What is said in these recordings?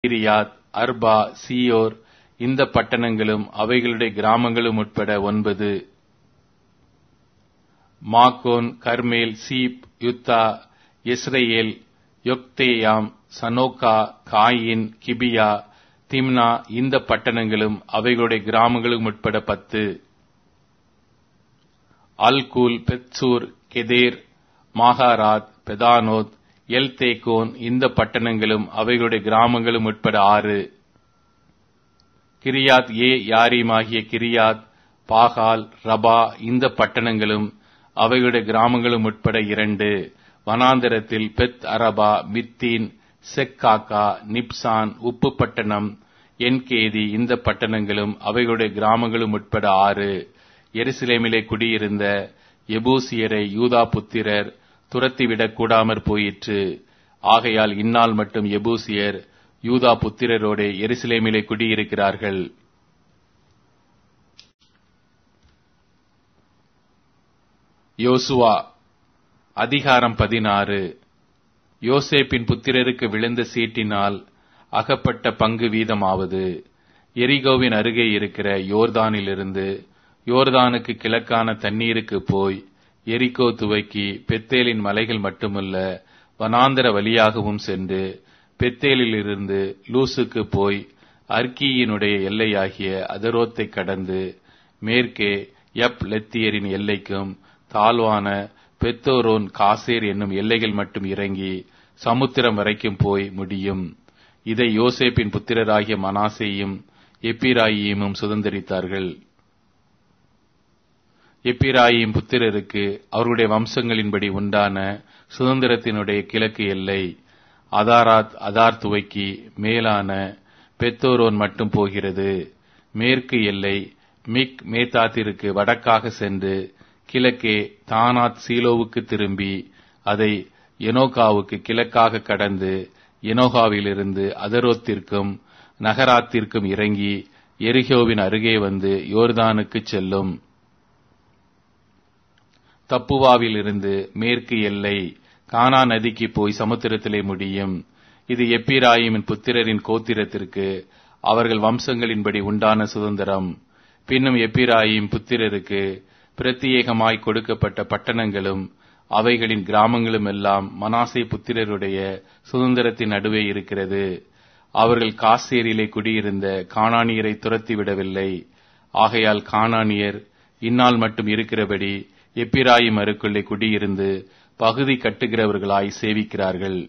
Kiryat Arba சியோர் இந்த பட்டணங்களும் அவைகளுடைய கிராமங்களும் உட்பட ஒன்பது மாக்கோன் Carmel Ziph Juttah Jezreel Jokdeam Zanoah Kain Gibeah Timnah இந்த பட்டணங்களும் அவைகளுடைய கிராமங்களும் உட்பட பத்து அல்கூல் பெத்சூர் கெதேர் மாகாராத் பெதானோத் எல் தேக்கோன் இந்த பட்டணங்களும் அவைகளுடைய கிராமங்களும் உட்பட ஆறு கிரியாத் ஏ யாரிமாகிய கிரியாத் பாகால் ரபா இந்த பட்டணங்களும் அவைகளுடைய கிராமங்களும் உட்பட இரண்டு வனாந்தரத்தில் பெத் அரபா மித்தீன் செக்காக்கா நிப்சான் உப்பு பட்டணம் என்கேதி இந்த பட்டணங்களும் அவைகளுடைய கிராமங்களும் உட்பட ஆறு எருசலேமிலே குடியிருந்த எபூசியரை யூதா புத்திரர் துரத்திவிடக் கூடாமற் போயிற்று ஆகையால் இந்நாள் மட்டும் எபூசியர் யூதா புத்திரரோட எருசலேமிலே குடியிருக்கிறார்கள் யோசுவா அதிகாரம் பதினாறு யோசேப்பின் புத்திரருக்கு விழுந்த சீட்டினால் அகப்பட்ட பங்கு வீதமாவது எரிகோவின் அருகே இருக்கிற யோர்தானிலிருந்து யோர்தானுக்கு கிழக்கான தண்ணீருக்கு போய் எரிகோ துவக்கி பெத்தேலின் மலைகள் மட்டுமல்ல வனாந்தர வழியாகவும் சென்று பெத்தேலிலிருந்து லூசுக்கு போய் அர்க்கியினுடைய எல்லையாகிய அதரோத்தை கடந்து மேற்கே எப் லெத்தியரின் எல்லைக்கும் தாழ்வான பெத்தோரோன் காசேர் என்னும் எல்லைகள் மட்டும் இறங்கி சமுத்திரம் வரைக்கும் போய் முடியும் இதை யோசேப்பின் புத்திரராகிய மனாசேயும் எப்பிராயிமும் சுதந்திரித்தார்கள் எப்பிராயிம் புத்திரருக்கு அவருடைய வம்சங்களின்படி உண்டான சுதந்திரத்தினுடைய கிழக்கு எல்லை அதாராத் அதார் துவக்கி மேலான பெத்தோரோன் மட்டும் போகிறது மேற்கு எல்லை மிக் மேத்தாத்திற்கு வடக்காக சென்று கிழக்கே தானாத் சீலோவுக்கு திரும்பி அதை எனோகாவுக்கு கிழக்காக கடந்து எனோகாவிலிருந்து அதரோத்திற்கும் நகராத்திற்கும் இறங்கி எரிகோவின் அருகே வந்து யோர்தானுக்கு செல்லும் தப்புவாவிலிருந்து மேற்கு எல்லை கானா நதிக்கு போய் சமுத்திரத்திலே முடியும் இது எப்பிராயிமின் புத்திரரின் கோத்திரத்திற்கு அவர்கள் வம்சங்களின்படி உண்டான சுதந்திரம் பின்னும் எப்பிராயிம் புத்திரருக்கு பிரத்யேகமாய் கொடுக்கப்பட்ட பட்டணங்களும் அவைகளின் கிராமங்களும் எல்லாம் மனாசை புத்திரருடைய சுதந்திரத்தின் நடுவே இருக்கிறது அவர்கள் காசேரியிலே குடியிருந்த காணானியரை துரத்தி விடவில்லை ஆகையால் காணானியர் இந்நாள் மட்டும் இருக்கிறபடி எப்பிராயிம் அருக்குள்ளே குடியிருந்து பகுதி கட்டுகிறவர்களாய் சேவிக்கிறார்கள்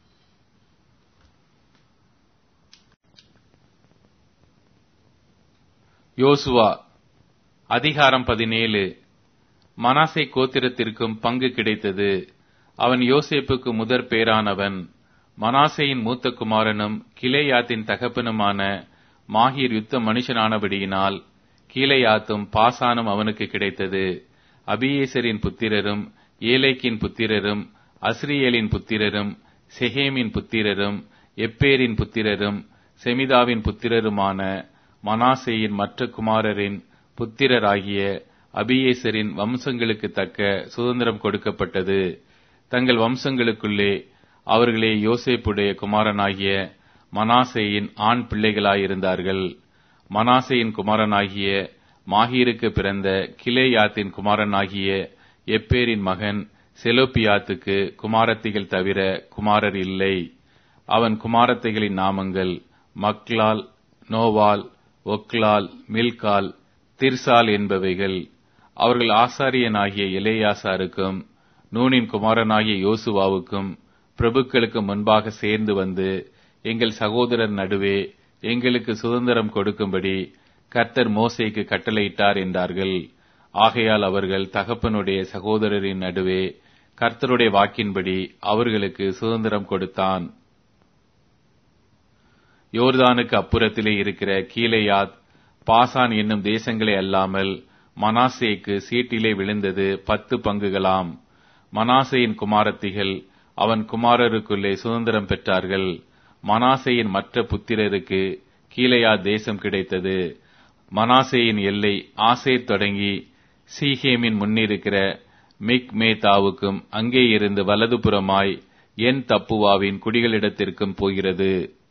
யோசுவா அதிகாரம் பதினேழு மனாசை கோத்திரத்திற்கும் பங்கு கிடைத்தது அவன் யோசேப்புக்கு முதற் பேரானவன் மனாசையின் மூத்த குமாரனும் கிலேயாத்தின் தகப்பனுமான மாஹீர் யுத்த மனுஷனானபடியினால் கீலேயாத்தும் பாசானும் அவனுக்கு கிடைத்தது அபியேசரின் புத்திரரும் ஏலேக்கின் புத்திரரும் அஸ்ரியலின் புத்திரரும் செஹேமின் புத்திரரும் எப்பேரின் புத்திரரும் செமிதாவின் புத்திரருமான மனாசேயின் மற்ற குமாரரின் புத்திரராகிய அபியேசரின் வம்சங்களுக்கு தக்க சுதந்திரம் கொடுக்கப்பட்டது தங்கள் வம்சங்களுக்குள்ளே அவர்களே யோசேப்புடைய குமாரனாகிய மனாசேயின் ஆண் பிள்ளைகளாயிருந்தார்கள் மனாசேயின் குமாரனாகிய மாஹீருக்கு பிறந்த கிலேயாத்தின் குமாரனாகிய எப்பேரின் மகன் செலோப்பியாத்துக்கு குமாரத்திகள் தவிர குமாரர் இல்லை அவன் குமாரத்தைகளின் நாமங்கள் மக்லால் நோவால் ஒக்லால் மில்கால் திர்சால் என்பவைகள் அவர்கள் ஆசாரியனாகிய இலேயாசாருக்கும் நூனின் குமாரனாகிய யோசுவாவுக்கும் பிரபுக்களுக்கு முன்பாக சேர்ந்து வந்து எங்கள் சகோதரர் நடுவே எங்களுக்கு சுதந்திரம் கொடுக்கும்படி கர்த்தர் மோசேக்கு கட்டளையிட்டார் என்றார்கள் ஆகையால் அவர்கள் தகப்பனுடைய சகோதரரின் நடுவே கர்த்தருடைய வாக்கின்படி அவர்களுக்கு சுதந்திரம் கொடுத்தான் யோர்தானுக்கு அப்புறத்திலே இருக்கிற கீலேயாத் பாசான் என்னும் தேசங்களே அல்லாமல் மனாசேக்கு சீட்டிலே விழுந்தது பத்து பங்குகளாம் மனாசேயின் குமாரத்திகள் அவன் குமாரருக்குள்ளே சுதந்திரம் பெற்றார்கள் மனாசேயின் மற்ற புத்திரருக்கு கீழையா தேசம் கிடைத்தது மனாசேயின் எல்லை ஆசேர் தொடங்கி சீஹேமின் முன்னிருக்கிற மிக் மேதாவுக்கும் அங்கே இருந்து வலதுபுறமாய் என் தப்புவாவின் குடிகளிடத்திற்கும் போகிறது